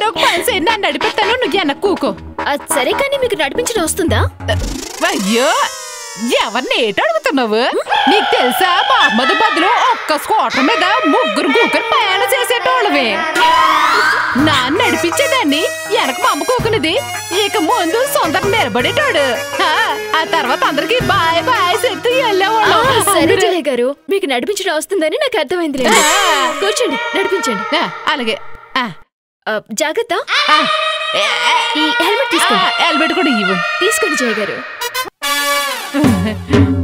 ఒక పని చేయి నన్ను నడిపిస్తాను నువ్వు వెనక్కి కూకో అది సరే కానీ మీకు నడిపించడం వస్తుందా అయ్యో ఎవరిని ఏటి అడుగుతున్నావు నీకు తెలుసా మహమ్మద్ బదులు ఒక్క స్కూటర్ మీద ముగ్గురు కూకరు ప్రయాణం చేసేటోళ్ళవే నాన్న నడిపించేదాన్ని వెనక మా అమ్మ కూకునిది ఇక ముందు సొంతం నిలబడేటోడు ఆ, ఆ తర్వాత అందరికి బాయ్ బాయ్ చెప్తూ ఆ, వెళ్ళేవాళ్ళం సరే జయ గారు మీకు నడిపించడం వస్తుందని నాకు అర్థమైంది కూర్చోండి నడిపించండి ఆ, అలాగే ఆ, ఆ, జాగ్రత్త ఆ, ఏ, ఈ హెల్మెట్ ఆ, తీసుకోండి హెల్మెట్ కూడా ఇవ్వు తీసుకోండి జయ గారు